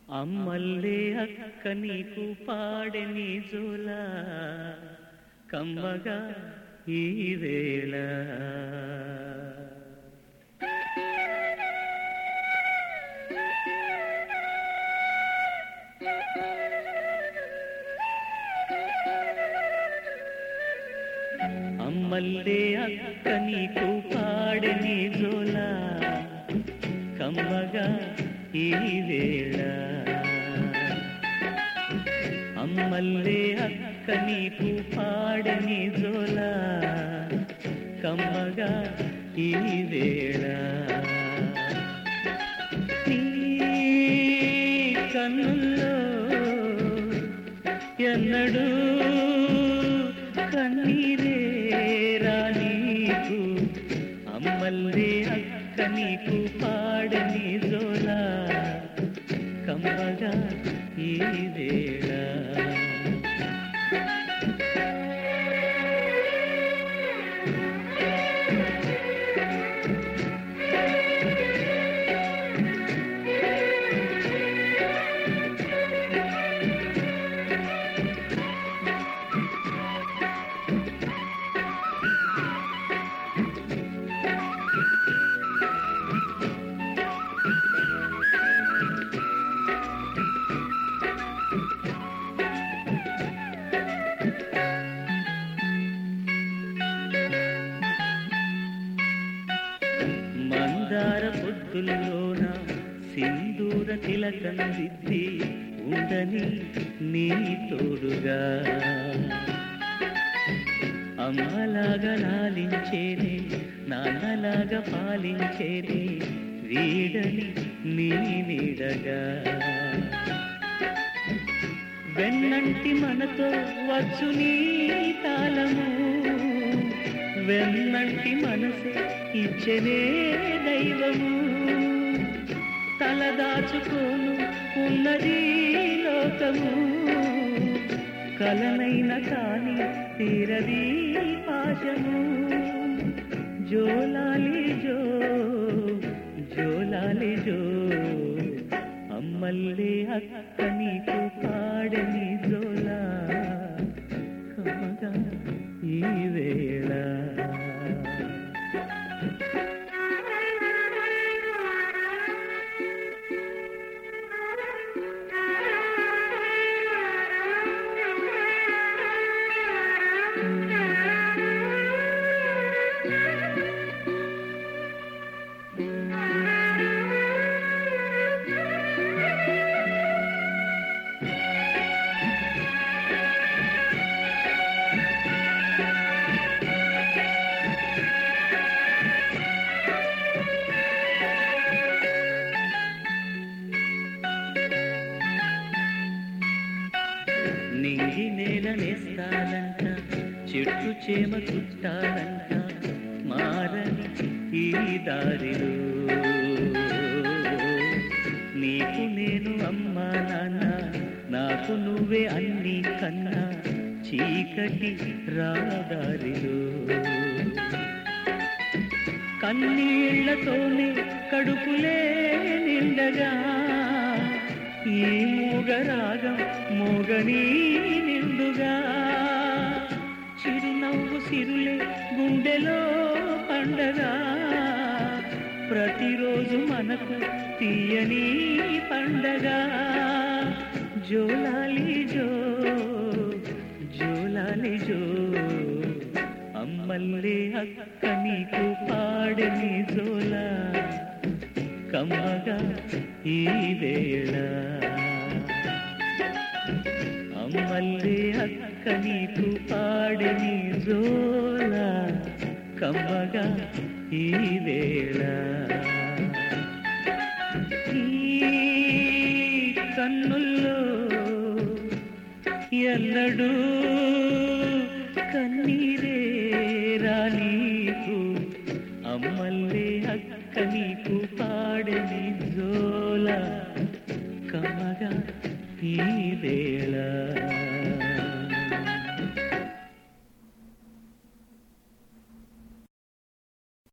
అమ్మల్లే అక్క నీకు పాడని జోలా కమ్మగా ఈ వేళ అమ్మల్లే అక్క నీకు పాడని జోలా కమ్మగా ఈ వేళ అమ్మల్లే అక్క నీకు పాడని జోలా కమ్మగా ఈ వేళ నీ కన్నుల్లో ఎన్నడూ కన్నీరే రానీకు అమ్మల్లే అక్క నీకు పాడని జోలా కమ్మగా ఈ వేళ మందార పొద్దుల్లోన సింధూర తిలకం దిద్ది ఉండని నీ తోడుగా అమ్మలాగా లాలించేనే నాన్నలాగా పాలించేనే వీడని నీ నీడగా వెన్నంటి మనతో వచ్చు నీ తాళము వెన్నంటి మనసే ఇచ్చనే దైవము తలదాచుకోను ఉన్నది లోకము కలనైన కాని తీరది పాశము జోలాలి జో జోలాలి జో అమ్మల్లే అక్క నీకు పాడని జోలా కమగా ఈ వేళ నింగి నేల నేస్తానంట చెట్టు చేమ చుట్టాలంట మారని ఈ దారిలో నీకు నేను అమ్మా నాన్న నాకు నువ్వే అన్ని కన్నా చీకటి రాదారిలో కన్నీళ్లతోనే కడుపులే నిండగా ఈ మూగరాగం మోగనీ నిండుగా చిరునవ్వు సిరులే గుండెలో పండగా ప్రతిరోజు మనకు తీయని పండగ జోలాలి జో జోలాలి జో అమ్మల్లే అక్క నీకు పాడని జోలా కమ్మగా ఈ వేళ అమ్మల్లే అక్క నీకు పాడని జోలా కమ్మగా ఈ వేళ ఈ కన్నుల్లో ఎన్నడూ కన్నీరే రానీకు అమ్మల్లే అక్క నీకు పాడని జోల కమ్మగా ఈ వేళ